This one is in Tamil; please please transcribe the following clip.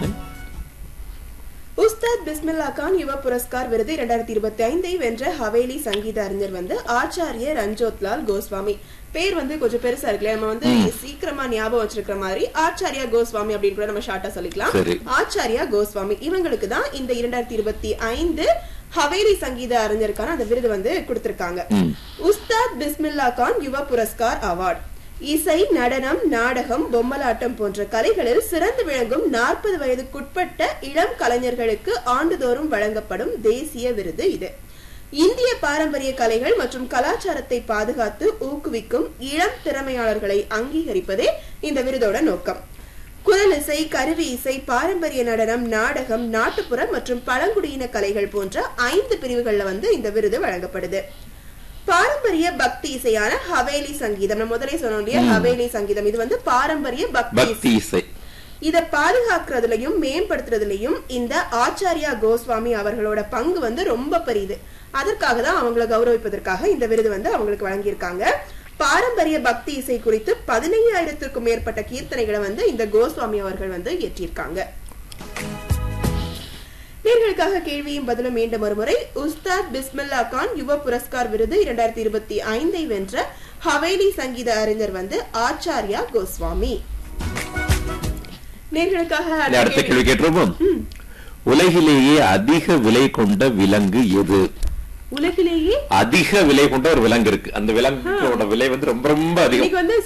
உஸ்தாத் பிஸ்மில்லா கான் யுவ புரஸ்கார் விருது இரண்டாயிரத்தி இருபத்தி ஐந்தை வென்ற ஹவேலி சங்கீத அறிஞர் வந்து ஆச்சாரிய ரஞ்சோத்லால் கோஸ்வாமி பேர் வந்து கொஞ்சம் பெருசா இருக்குல்ல நம்ம வந்து சீக்கிரமா ஞாபகம் வச்சிருக்கிற மாதிரி ஆச்சாரியா கோஸ்வாமி அப்படின்னு கூட நம்ம ஷார்ட்டா சொல்லிக்கலாம் சரி. ஆச்சாரியா கோஸ்வாமி இவங்களுக்கு தான் இந்த இரண்டாயிரத்தி இருபத்தி ஐந்து ஹவேலி சங்கீத அறிஞருக்கான அந்த விருது வந்து கொடுத்திருக்காங்க ம். உஸ்தாத் பிஸ்மில்லா கான் யுவ புரஸ்கார் அவார்ட் இசை நடனம் நாடகம் பொம்மலாட்டம் போன்ற கலைகளில் சிறந்து விளங்கும் நாற்பது வயதுக்குட்பட்ட இளம் கலைஞர்களுக்கு ஆண்டுதோறும் வழங்கப்படும் தேசிய விருது இது இந்திய பாரம்பரிய கலைகள் மற்றும் கலாச்சாரத்தை பாதுகாத்து ஊக்குவிக்கும் இளம் திறமையாளர்களை அங்கீகரிப்பதே இந்த விருதோட நோக்கம் குரல் இசை கருவி இசை பாரம்பரிய நடனம் நாடகம் நாட்டுப்புற மற்றும் பழங்குடியின கலைகள் போன்ற ஐந்து பிரிவுகள்ல வந்து இந்த விருது வழங்கப்படுது பாரம்பரிய பக்தி இசையான ஹவேலி சங்கீதம் நம்ம முதலே சொன்னோம் இல்லையா ஹவேலி சங்கீதம் இது வந்து பாரம்பரிய பக்தி பக்தி இசை இசை இத பாதுகாக்கிறதுலயும் மேம்படுத்துறதுலயும் இந்த ஆச்சாரியா கோஸ்வாமி அவர்களோட பங்கு வந்து ரொம்ப பெரியது அதற்காக தான் அவங்களை கௌரவிப்பதற்காக இந்த விருது வந்து அவங்களுக்கு வழங்கியிருக்காங்க பாரம்பரிய பக்தி இசை குறித்து பதினையாயிரத்திற்கும் மேற்பட்ட கீர்த்தனைகளை வந்து இந்த கோஸ்வாமி அவர்கள் வந்து இயற்றியிருக்காங்க நேர்களுக்காக கேள்வியும் பதிலும் மீண்டும் ஒருமுறை உஸ்தாத் பிஸ்மில்லா கான் யுவ புரஸ்கார் விருது இரண்டாயிரத்தி இருபத்தி ஐந்தை வென்ற ஹவேலி சங்கீத அறிஞர் வந்து ஆச்சாரியா கோஸ்வாமி நேர்களுக்காக இல்ல, அடுத்த அடுத்த கேள்வி கேட்டுருவோம் உலகிலேயே அதிக விலை கொண்ட விலங்கு எது உலகிலேயே அதிக விலை கொண்ட ஒரு விலங்கு இருக்கு அந்த விலங்கோட விலை வந்து ரொம்ப ரொம்ப அதிகம் இன்னைக்கு வந்து